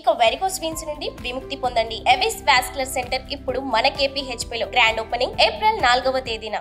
ఇక varicose veins నుండి విముక్తి పొందండి ఎవిస్ వాస్కులర్ సెంటర్ ఇప్పుడు మన KPHP లో గ్రాండ్ ఓపెనింగ్ ఏప్రిల్ నాలుగవ తేదీన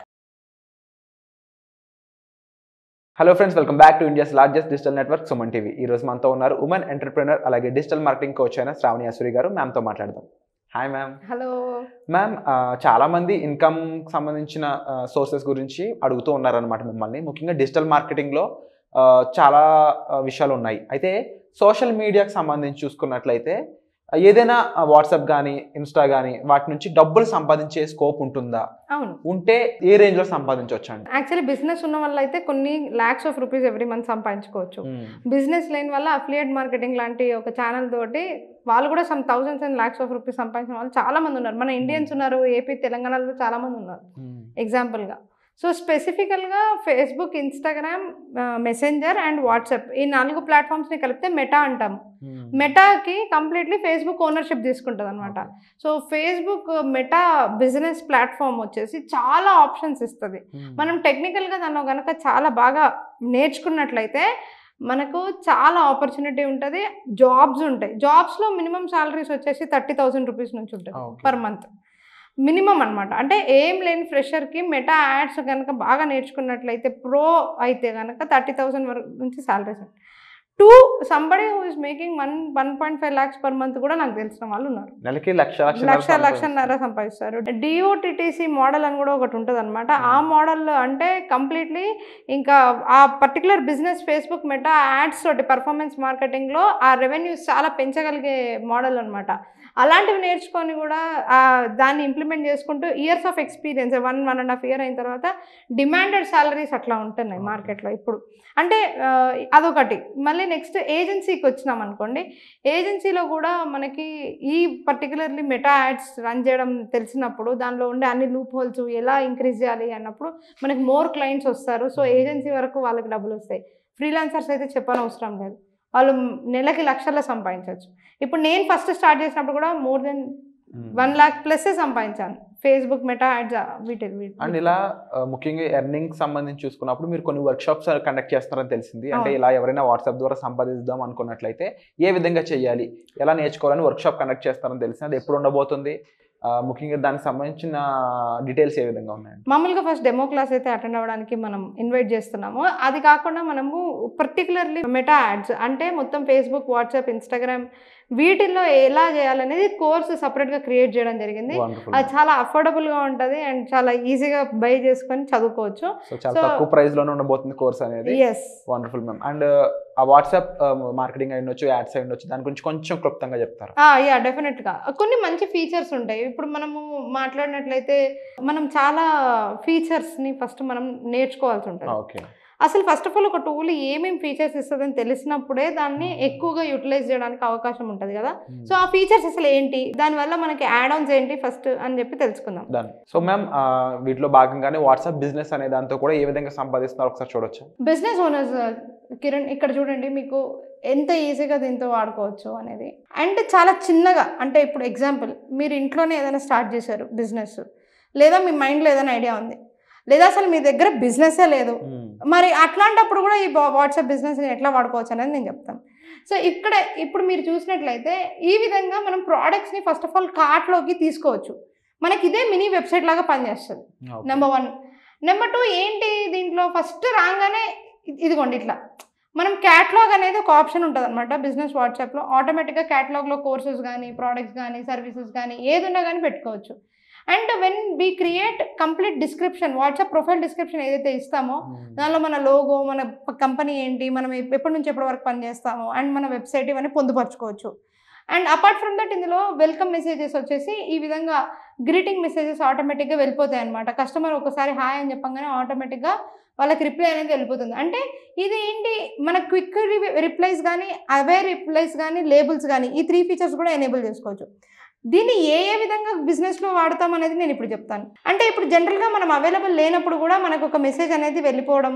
hello friends welcome back to India's largest digital network Suman TV ఈ రోజు మనతో ఉన్నారు ఉమెన్ ఎంటర్ప్రినర్ అలాగే డిజిటల్ మార్కెటింగ్ కోచ్ అయిన శ్రావణి అసూరి గారు మ్యామ్తో మాట్లాడదాం హాయ్ మ్యామ్ హలో మ్యామ్ చాలా మంది ఇన్కమ్ సంబంధించిన సోర్సెస్ గురించి అడుగుతూ ఉన్నారనమాట మిమ్మల్ని ముఖ్యంగా డిజిటల్ మార్కెటింగ్లో చాలా ఆ, విషయాలు ఉన్నాయి అయితే సోషల్ మీడియాకి సంబంధించి చూసుకున్నట్లయితే ఆ, ఏదైనా వాట్సాప్ కానీ ఇన్స్టా కానీ వాటి నుంచి డబ్బులు సంపాదించే స్కోప్ ఉంటుందా అవును ఉంటే ఏ రేంజ్లో సంపాదించవచ్చు అండి యాక్చువల్లీ బిజినెస్ ఉన్న వల్ల అయితే కొన్ని lakhs of rupees every month సంపాదించుకోవచ్చు బిజినెస్ లేని వల్ల అఫిలియేట్ మార్కెటింగ్ లాంటి ఒక ఛానల్ తోటి వాళ్ళు కూడా some thousands and lakhs of rupees సంపాదించిన వాళ్ళు చాలా మంది ఉన్నారు మన ఇండియన్స్ ఉన్నారు ఏపీ తెలంగాణలో చాలా మంది ఉన్నారు ఎగ్జాంపుల్గా సో స్పెసిఫికల్గా Facebook Instagram Messenger and WhatsApp ఈ నాలుగు ప్లాట్ఫామ్స్ని కలిపితే మెటా అంటాము మెటాకి కంప్లీట్లీ ఫేస్బుక్ ఓనర్షిప్ తీసుకుంటుంది అనమాట so Facebook Meta business platform వచ్చేసి చాలా ఆప్షన్స్ ఇస్తుంది మనం టెక్నికల్గా దానిలో కనుక చాలా బాగా నేర్చుకున్నట్లయితే మనకు చాలా ఆపర్చునిటీ ఉంటుంది జాబ్స్ ఉంటాయి జాబ్స్లో మినిమం సాలరీస్ వచ్చేసి థర్టీ థౌసండ్ రూపీస్ నుంచి ఉంటుంది Okay. పర్ మంత్ మినిమం అనమాట అంటే ఏం లేని ఫ్రెషర్కి మెటా యాడ్స్ కనుక బాగా నేర్చుకున్నట్లయితే ప్రో అయితే కనుక థర్టీ థౌసండ్ వరకు నుంచి salaries to somebody who is making one one point five lakhs per month కూడా నాకు తెలిసిన వాళ్ళు ఉన్నారు నెలకి లక్ష లక్ష లక్ష లక్షన్నర సంపాదిస్తారు డిఓటిటిసి మోడల్ అని కూడా ఒకటి ఉంటుంది అనమాట ఆ మోడల్ అంటే కంప్లీట్లీ ఇంకా ఆ particular business Facebook Meta ads తోటి పర్ఫార్మెన్స్ మార్కెటింగ్లో ఆ రెవెన్యూస్ చాలా పెంచగలిగే మోడల్ అనమాట అలాంటివి నేర్చుకొని కూడా ఆ దాన్ని ఇంప్లిమెంట్ చేసుకుంటూ years of experience one one and half year అయిన తర్వాత డిమాండెడ్ సాలరీస్ అట్లా ఉంటున్నాయి Okay. మార్కెట్లో ఇప్పుడు అంటే ఆ, అదొకటి మళ్ళీ నెక్స్ట్ ఏజెన్సీకి వచ్చినాం అనుకోండి ఏజెన్సీలో కూడా మనకి ఈ పర్టికులర్లీ మెటా యాడ్స్ రన్ చేయడం తెలిసినప్పుడు దానిలో ఉండే అన్ని లూప్ హోల్స్ ఎలా ఇంక్రీజ్ చేయాలి అన్నప్పుడు మనకి మోర్ క్లయింట్స్ వస్తారు సో ఏజెన్సీ వరకు వాళ్ళకి డబ్బులు వస్తాయి ఫ్రీలాన్సర్స్ అయితే చెప్పనవసరం లేదు వాళ్ళు నెలకి లక్షల్లో సంపాదించవచ్చు ఇప్పుడు నేను ఫస్ట్ స్టార్ట్ చేసినప్పుడు కూడా more than one lakh plus సంపాదించాను ఫేస్బుక్ మెటా యాడ్స్ వీటి వీటి- అండ్ ఇలా ఆ, ముఖ్యంగా ఎర్నింగ్ సంబంధించి చూసుకున్నప్పుడు మీరు కొన్ని వర్క్ షాప్స్ కండక్ట్ చేస్తున్నారని తెలిసింది అంటే అవును. ఇలా ఎవరైనా వాట్సాప్ ద్వారా సంపాదిద్దాం అనుకున్నట్లయితే ఏ విధంగా చేయాలి ఎలా నేర్చుకోవాలని వర్క్ షాప్ కండక్ట్ చేస్తారని తెలిసింది అది ఎప్పుడు ఉండబోతుంది ఆ, ముఖ్యంగా దానికి సంబంధించిన డీటెయిల్స్ ఏ విధంగా ఉన్నాయండి మామూలుగా ఫస్ట్ డెమో క్లాస్ అయితే అటెండ్ అవ్వడానికి మనం ఇన్వైట్ చేస్తున్నాము అది కాకుండా మనము పర్టికులర్లీ మెటా యాడ్స్ అంటే మొత్తం ఫేస్బుక్ వాట్సాప్ ఇన్స్టాగ్రామ్ వీటిల్లో ఎలా చేయాలనేది కోర్స్ సపరేట్గా క్రియేట్ చేయడం జరిగింది వండర్ఫుల్ అది చాలా అఫోర్డబుల్గా ఉంటుంది అండ్ చాలా ఈజీగా బై చేసుకొని చదువుకోవచ్చు సో చాలా so- తక్కువ ప్రైస్ లోనే ఉండబోతుంది కోర్స్ అనేది ఎస్ వండర్ఫుల్ మ్యామ్ అండ్ ఆ వాట్సాప్ మార్కెటింగ్ అయి ఉండొచ్చు యాడ్స్ అయి ఉండొచ్చు దాని గురించి కొంచెం క్లుప్తంగా చెప్తారు యా డెఫినెట్గా కొన్ని మంచి ఫీచర్స్ ఉంటాయి ఇప్పుడు మనము మాట్లాడినట్లయితే మనం చాలా ఫీచర్స్ని ఫస్ట్ మనం నేర్చుకోవాల్సి ఉంటుంది ఓకే అసలు ఫస్ట్ ఆఫ్ ఆల్ ఒక టూల్ ఏమేమి ఫీచర్స్ ఇస్తుందని తెలిసినప్పుడే దాన్ని ఎక్కువగా యూటిలైజ్ చేయడానికి అవకాశం ఉంటుంది కదా సో ఆ ఫీచర్స్ అసలు ఏంటి దానివల్ల మనకి యాడ్ ఆన్స్ ఏంటి ఫస్ట్ అని చెప్పి తెలుసుకుందాం డన్ సో మ్యామ్ వీటిలో భాగంగానే వాట్సాప్ బిజినెస్ అనే దాంతో కూడా ఏ విధంగా సంపాదిస్తున్నారు ఒకసారి చూడొచ్చు బిజినెస్ ఓనర్స్ కిరణ్ ఇక్కడ చూడండి మీకు ఎంత ఈజీగా దీంతో వాడుకోవచ్చు అనేది అండ్ చాలా చిన్నగా అంటే ఇప్పుడు ఎగ్జాంపుల్ మీరు ఇంట్లోనే ఏదైనా స్టార్ట్ చేశారు బిజినెస్ లేదా మీ మైండ్లో ఏదైనా ఐడియా ఉంది లేదా అసలు మీ దగ్గర బిజినెస్సే లేదు మరి అట్లాంటప్పుడు కూడా ఈ వాట్సాప్ బిజినెస్ని ఎట్లా వాడుకోవచ్చు అనేది నేను చెప్తాను సో ఇక్కడ ఇప్పుడు మీరు చూసినట్లయితే ఈ విధంగా మనం ప్రోడక్ట్స్ని ఫస్ట్ ఆఫ్ ఆల్ కార్ట్లోకి తీసుకోవచ్చు మనకి ఇదే మినీ వెబ్సైట్ లాగా పనిచేస్తుంది నెంబర్ వన్ నెంబర్ టూ ఏంటి దీంట్లో ఫస్ట్ రాగానే ఇ- ఇదిగోండి ఇట్లా మనం క్యాట్లాగ్ అనేది ఒక ఆప్షన్ ఉంటుంది అనమాట బిజినెస్ వాట్సాప్లో ఆటోమేటిక్గా క్యాట్లాగ్లో కోర్సెస్ కానీ ప్రోడక్ట్స్ కానీ సర్వీసెస్ కానీ ఏది ఉన్నా కానీ పెట్టుకోవచ్చు and when we create complete description WhatsApp profile description ఏదైతే ఇస్తామో దానిలో మన లోగో మన కంపెనీ ఏంటి మనం ఎప్- ఎప్పటి నుంచి ఎప్పటి వరకు పనిచేస్తామో అండ్ మన వెబ్సైట్ ఇవన్నీ పొందుపరచుకోవచ్చు అండ్ అపార్ట్ ఫ్రమ్ దట్ ఇందులో వెల్కమ్ మెసేజెస్ వచ్చేసి ఈ విధంగా గ్రీటింగ్ మెసేజెస్ ఆటోమేటిక్గా వెళ్ళిపోతాయి అనమాట కస్టమర్ ఒకసారి హాయ్ అని చెప్పంగానే ఆటోమేటిక్గా వాళ్ళకి రిప్లై అనేది వెళ్ళిపోతుంది అంటే ఇది ఏంటి మన క్విక్ రిప్లైస్ కానీ అవే రిప్లైస్ కానీ లేబుల్స్ కానీ ఈ త్రీ ఫీచర్స్ కూడా ఎనేబుల్ చేసుకోవచ్చు దీన్ని ఏ ఏ విధంగా బిజినెస్లో వాడతాం అనేది నేను ఇప్పుడు చెప్తాను అంటే ఇప్పుడు జనరల్గా మనం అవైలబుల్ లేనప్పుడు కూడా మనకు ఒక మెసేజ్ అనేది వెళ్ళిపోవడం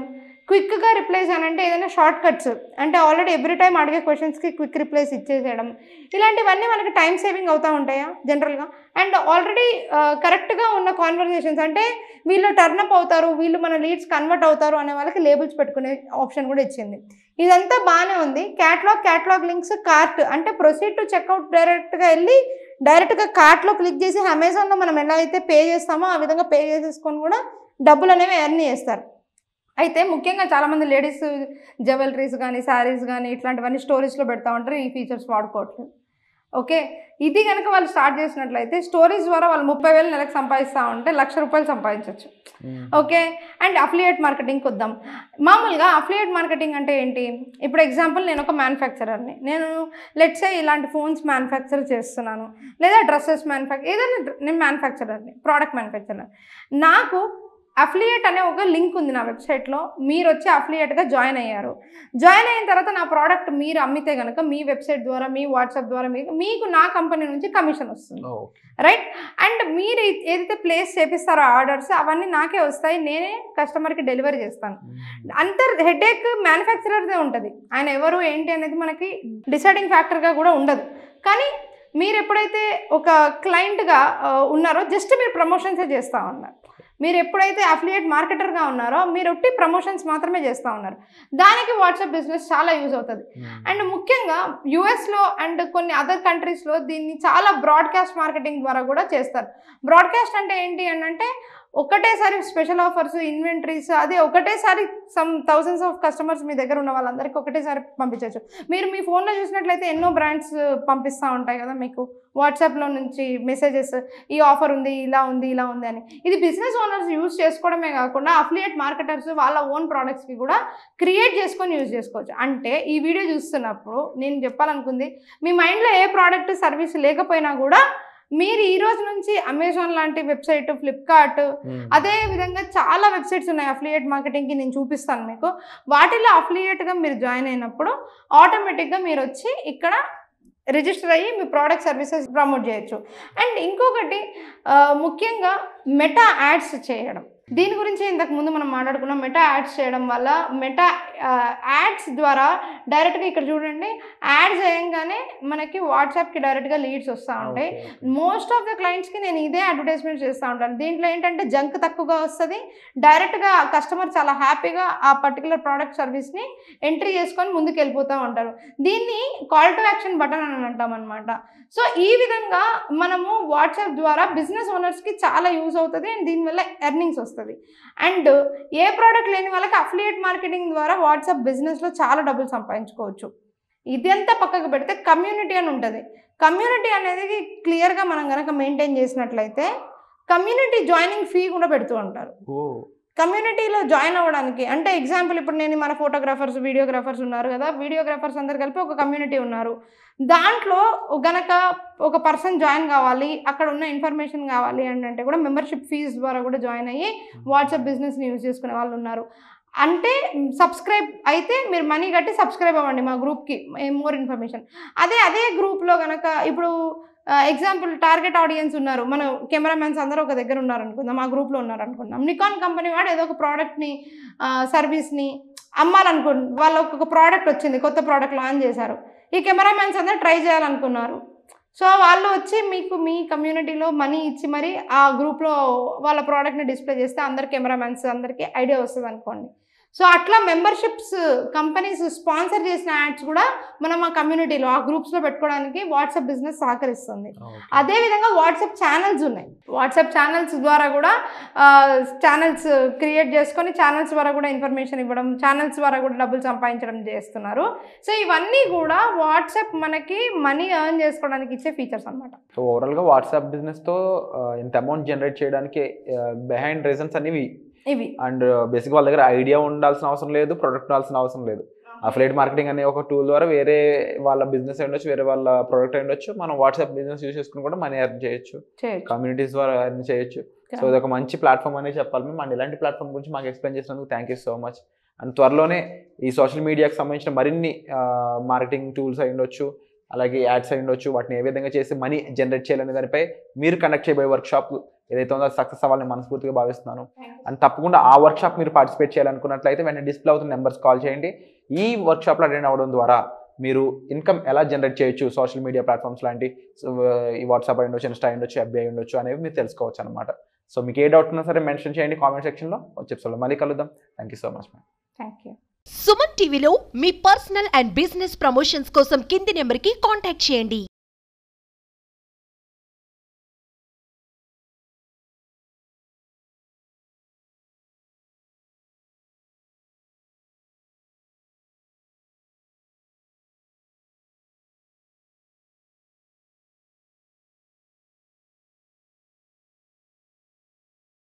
క్విక్గా రిప్లైస్ అని అంటే ఏదైనా షార్ట్ కట్స్ అంటే ఆల్రెడీ ఎవ్రీ టైం అడిగే క్వశ్చన్స్కి క్విక్ రిప్లైస్ ఇచ్చేసేయడం ఇలాంటివన్నీ మనకి టైం సేవింగ్ అవుతూ ఉంటాయా జనరల్గా అండ్ ఆల్రెడీ కరెక్ట్గా ఉన్న కాన్వర్జేషన్స్ అంటే వీళ్ళు టర్నప్ అవుతారు వీళ్ళు మన లీడ్స్ కన్వర్ట్ అవుతారు అనే వాళ్ళకి లేబుల్స్ పెట్టుకునే ఆప్షన్ కూడా ఇచ్చింది ఇదంతా బాగానే ఉంది క్యాట్లాగ్ క్యాట్లాగ్ లింక్స్ కార్ట్ అంటే ప్రొసీడ్ టు చెక్అవుట్ డైరెక్ట్గా వెళ్ళి డైరెక్ట్గా కార్ట్లో క్లిక్ చేసి అమెజాన్లో మనం ఎలా అయితే పే చేస్తామో ఆ విధంగా పే చేసేసుకొని కూడా డబ్బులు అనేవి ఎర్న్ చేస్తారు అయితే ముఖ్యంగా చాలామంది లేడీస్ జ్యువెలరీస్ కానీ శారీస్ కానీ ఇట్లాంటివన్నీ స్టోరీస్లో పెడతా ఉంటారు ఈ ఫీచర్స్ వాడుకోవట్లేదు ఓకే ఇది కనుక వాళ్ళు స్టార్ట్ చేసినట్లయితే స్టోరీస్ ద్వారా వాళ్ళు ముప్పై వేలు నెలకు సంపాదిస్తూ ఉంటే లక్ష రూపాయలు సంపాదించవచ్చు ఓకే అండ్ అఫిలియేట్ మార్కెటింగ్కి వద్దాం మామూలుగా అఫిలియేట్ మార్కెటింగ్ అంటే ఏంటి ఇప్పుడు ఎగ్జాంపుల్ నేను ఒక మ్యానుఫ్యాక్చరర్ని నేను లెట్సే ఇలాంటి ఫోన్స్ మ్యానుఫ్యాక్చర్ చేస్తున్నాను లేదా డ్రెస్సెస్ మ్యానుఫ్యాక్చర్ ఏదైనా dr- నేను మ్యానుఫ్యాక్చరర్ని ప్రోడక్ట్ మ్యానుఫ్యాక్చరర్ నాకు అఫిలియేట్ అనే ఒక లింక్ ఉంది నా వెబ్సైట్లో మీరు వచ్చి అఫిలియేట్గా జాయిన్ అయ్యారు జాయిన్ అయిన తర్వాత నా ప్రోడక్ట్ మీరు అమ్మితే కనుక మీ వెబ్సైట్ ద్వారా మీ వాట్సాప్ ద్వారా మీకు మీకు నా కంపెనీ నుంచి కమిషన్ వస్తుంది రైట్ అండ్ మీరు ఏ- ఏదైతే ప్లేస్ చేపిస్తారో ఆర్డర్స్ అవన్నీ నాకే వస్తాయి నేనే కస్టమర్కి డెలివరీ చేస్తాను అంతర్ హెడేక్ మ్యానుఫ్యాక్చరర్దే ఉంటుంది ఆయన ఎవరు ఏంటి అనేది మనకి డిసైడింగ్ ఫ్యాక్టర్గా కూడా ఉండదు కానీ మీరు ఎప్పుడైతే ఒక క్లయింట్గా ఉన్నారో జస్ట్ మీరు ప్రమోషన్సే చేస్తూ ఉన్నారు మీరు ఎప్పుడైతే అఫిలియేట్ మార్కెటర్గా ఉన్నారో మీరు ఒట్టి ప్రమోషన్స్ మాత్రమే చేస్తూ ఉన్నారు దానికి వాట్సాప్ బిజినెస్ చాలా యూజ్ అవుతుంది అండ్ ముఖ్యంగా యుఎస్లో అండ్ కొన్ని అదర్ కంట్రీస్లో దీన్ని చాలా బ్రాడ్కాస్ట్ మార్కెటింగ్ ద్వారా కూడా చేస్తారు బ్రాడ్కాస్ట్ అంటే ఏంటి అని అంటే ఒకటేసారి స్పెషల్ ఆఫర్స్ ఇన్వెంటరీస్ అదే ఒకటేసారి సమ్ థౌసండ్స్ ఆఫ్ కస్టమర్స్ మీ దగ్గర ఉన్న వాళ్ళందరికీ ఒకటేసారి పంపించవచ్చు మీరు మీ ఫోన్లో చూసినట్లయితే ఎన్నో బ్రాండ్స్ పంపిస్తూ ఉంటాయి కదా మీకు వాట్సాప్లో నుంచి మెసేజెస్ ఈ ఆఫర్ ఉంది ఇలా ఉంది ఇలా ఉంది అని ఇది బిజినెస్ ఓనర్స్ యూజ్ చేసుకోవడమే కాకుండా అఫిలియేట్ మార్కెటర్స్ వాళ్ళ ఓన్ ప్రోడక్ట్స్కి కూడా క్రియేట్ చేసుకొని యూజ్ చేసుకోవచ్చు అంటే ఈ వీడియో చూస్తున్నప్పుడు నేను చెప్పాలనుకుంది మీ మైండ్లో ఏ ప్రోడక్ట్ సర్వీస్ లేకపోయినా కూడా మీరు ఈ రోజు నుంచి అమెజాన్ లాంటి వెబ్సైట్ ఫ్లిప్కార్ట్ అదే విధంగా చాలా వెబ్సైట్స్ ఉన్నాయి అఫిలియేట్ మార్కెటింగ్కి నేను చూపిస్తాను మీకు వాటిలో అఫిలియేట్గా మీరు జాయిన్ అయినప్పుడు ఆటోమేటిక్గా మీరు వచ్చి ఇక్కడ రిజిస్టర్ అయ్యి మీ ప్రోడక్ట్ సర్వీసెస్ ప్రమోట్ చేయొచ్చు అండ్ ఇంకొకటి ఆ, ముఖ్యంగా మెటా యాడ్స్ చేయడం దీని గురించి ఇంతకు ముందు మనం మాట్లాడుకున్నాం మెటా యాడ్స్ చేయడం వల్ల మెటా యాడ్స్ ద్వారా డైరెక్ట్గా ఇక్కడ చూడండి యాడ్ చేయంగానే మనకి వాట్సాప్కి డైరెక్ట్గా లీడ్స్ వస్తూ ఉంటాయి మోస్ట్ ఆఫ్ ద క్లయింట్స్కి నేను ఇదే అడ్వర్టైజ్మెంట్ చేస్తూ ఉంటాను దీంట్లో ఏంటంటే జంక్ తక్కువగా వస్తుంది డైరెక్ట్గా కస్టమర్ చాలా హ్యాపీగా ఆ పర్టికులర్ ప్రోడక్ట్ సర్వీస్ని ఎంట్రీ చేసుకొని ముందుకు వెళ్ళిపోతూ ఉంటారు దీన్ని కాల్ టు యాక్షన్ బటన్ అని అంటాం అనమాట సో ఈ విధంగా మనము వాట్సాప్ ద్వారా బిజినెస్ ఓనర్స్కి చాలా యూజ్ అవుతుంది అండ్ దీనివల్ల ఎర్నింగ్స్ వస్తుంది అండ్ ఏ ప్రోడక్ట్ లేని వాళ్ళకి అఫిలియేట్ మార్కెటింగ్ ద్వారా వాట్సాప్ బిజినెస్లో చాలా డబ్బులు సంపాదించుకోవచ్చు ఇదంతా పక్కకు పెడితే కమ్యూనిటీ అని ఉంటుంది కమ్యూనిటీ అనేది క్లియర్గా మనం కనుక మెయింటైన్ చేసినట్లయితే కమ్యూనిటీ జాయినింగ్ ఫీ కూడా పెడుతూ ఉంటారు కమ్యూనిటీలో జాయిన్ అవ్వడానికి అంటే ఎగ్జాంపుల్ ఇప్పుడు నేను మన ఫోటోగ్రాఫర్స్ వీడియోగ్రాఫర్స్ ఉన్నారు కదా వీడియోగ్రాఫర్స్ అందరు కలిపి ఒక కమ్యూనిటీ ఉన్నారు దాంట్లో గనక ఒక పర్సన్ జాయిన్ కావాలి అక్కడ ఉన్న ఇన్ఫర్మేషన్ కావాలి అని అంటే కూడా మెంబర్షిప్ ఫీజ్ ద్వారా కూడా జాయిన్ అయ్యి వాట్సాప్ బిజినెస్ని యూజ్ చేసుకునే వాళ్ళు ఉన్నారు అంటే సబ్స్క్రైబ్ అయితే మీరు మనీ కట్టి సబ్స్క్రైబ్ అవ్వండి మా గ్రూప్కి మోర్ ఇన్ఫర్మేషన్ అదే అదే గ్రూప్లో కనుక ఇప్పుడు ఎగ్జాంపుల్ టార్గెట్ ఆడియన్స్ ఉన్నారు మన కెమెరామెన్స్ అందరూ ఒక దగ్గర ఉన్నారు అనుకుందాం ఆ గ్రూప్లో ఉన్నారు అనుకుందాం నికాన్ కంపెనీ వాడు ఏదో ఒక ప్రోడక్ట్ని సర్వీస్ని అమ్మాలనుకు వాళ్ళకి ఒక ప్రోడక్ట్ వచ్చింది కొత్త ప్రోడక్ట్ లాంచ్ చేశారు ఈ కెమెరామెన్స్ అందరూ ట్రై చేయాలనుకున్నారు సో వాళ్ళు వచ్చి మీకు మీ కమ్యూనిటీలో మనీ ఇచ్చి మరి ఆ గ్రూప్లో వాళ్ళ ప్రోడక్ట్ని డిస్ప్లే చేస్తే అందరు కెమెరామెన్స్ అందరికీ ఐడియా వస్తుంది అనుకోండి సో అట్లా మెంబర్షిప్స్ కంపెనీస్ స్పాన్సర్ చేసిన యాడ్స్ కూడా మనం ఆ కమ్యూనిటీలో ఆ గ్రూప్స్లో పెట్టుకోవడానికి వాట్సాప్ బిజినెస్ సహకరిస్తుంది అదే విధంగా వాట్సాప్ ఛానల్స్ ఉన్నాయి వాట్సాప్ ఛానల్స్ ద్వారా కూడా ఛానల్స్ క్రియేట్ చేసుకొని ఛానల్స్ ద్వారా కూడా ఇన్ఫర్మేషన్ ఇవ్వడం ఛానల్స్ ద్వారా కూడా డబ్బులు సంపాదించడం చేస్తున్నారు సో ఇవన్నీ కూడా వాట్సాప్ మనకి మనీ ఎర్న్ చేసుకోవడానికి ఇచ్చే ఫీచర్స్ అనమాట సో ఓవరాల్గా వాట్సాప్ బిజినెస్తో ఇంత అమౌంట్ జనరేట్ చేయడానికి బిహైండ్ రీజన్స్ అనేవి ఇవి అండ్ బేసిక్ వాళ్ళ దగ్గర ఐడియా ఉండాల్సిన అవసరం లేదు ప్రొడక్ట్ ఉండాల్సిన అవసరం లేదు అఫ్లైట్ మార్కెటింగ్ అనే ఒక టూల్ ద్వారా వేరే వాళ్ళ బిజినెస్ ఉండొచ్చు వేరే వాళ్ళ ప్రోడక్ట్ ఉండొచ్చు మనం వాట్సాప్ బిజినెస్ యూస్ చేసుకుని కూడా మనీ ఎర్న్ చేయొచ్చు చేయొచ్చు కమ్యూనిటీస్ ద్వారా ఎర్న్ చేయొచ్చు సో ఇది ఒక మంచి ప్లాట్ఫామ్ అనే చెప్పాలి మేము అండ్ ఇలాంటి ప్లాట్ఫామ్ గురించి మాకు ఎక్స్ప్లెయిన్ చేసినందుకు thank you so much and త్వరలోనే ఈ సోషల్ మీడియాకి సంబంధించిన మరిన్ని మార్కెటింగ్ టూల్స్ అయి ఉండొచ్చు అలాగే యాడ్స్ అయి ఉండొచ్చు వాటిని ఏ విధంగా చేసి మనీ జనరేట్ చేయాలనే దానిపై మీరు కండక్ట్ చేయబోయే వర్క్ షాప్ ఏదైతే ఉందో సక్సెస్ అవ్వాలని మనస్ఫూర్తిగా భావిస్తున్నాను అండ్ తప్పకుండా ఆ వర్క్ షాప్ మీరు పార్టిసిపేట్ చేయాలనుకున్నట్లయితే వెంటనే డిస్ప్లే అవుతున్న నెంబర్స్ కాల్ చేయండి ఈ వర్క్ షాప్లో అటెండ్ అవ్వడం ద్వారా మీరు ఇన్కమ్ ఎలా జనరేట్ చేయొచ్చు సోషల్ మీడియా ప్లాట్ఫామ్స్ లాంటి సో, ఈ వాట్సాప్ అయి ఉండొచ్చు ఇన్స్టా అయి ఉండొచ్చు ఎఫ్బీ అయి ఉండొచ్చు అనేవి మీరు తెలుసుకోవచ్చు అనమాట సో మీకు ఏ డౌట్ ఉన్నా సరే మెన్షన్ చేయండి కామెంట్ సెక్షన్లో చెప్తాను మళ్ళీ కలుద్దాం thank you so much thank you Suman టీవీలో మీ పర్సనల్ అండ్ బిజినెస్ ప్రమోషన్స్ కోసం కింది నెంబర్కి కాంటాక్ట్ చేయండి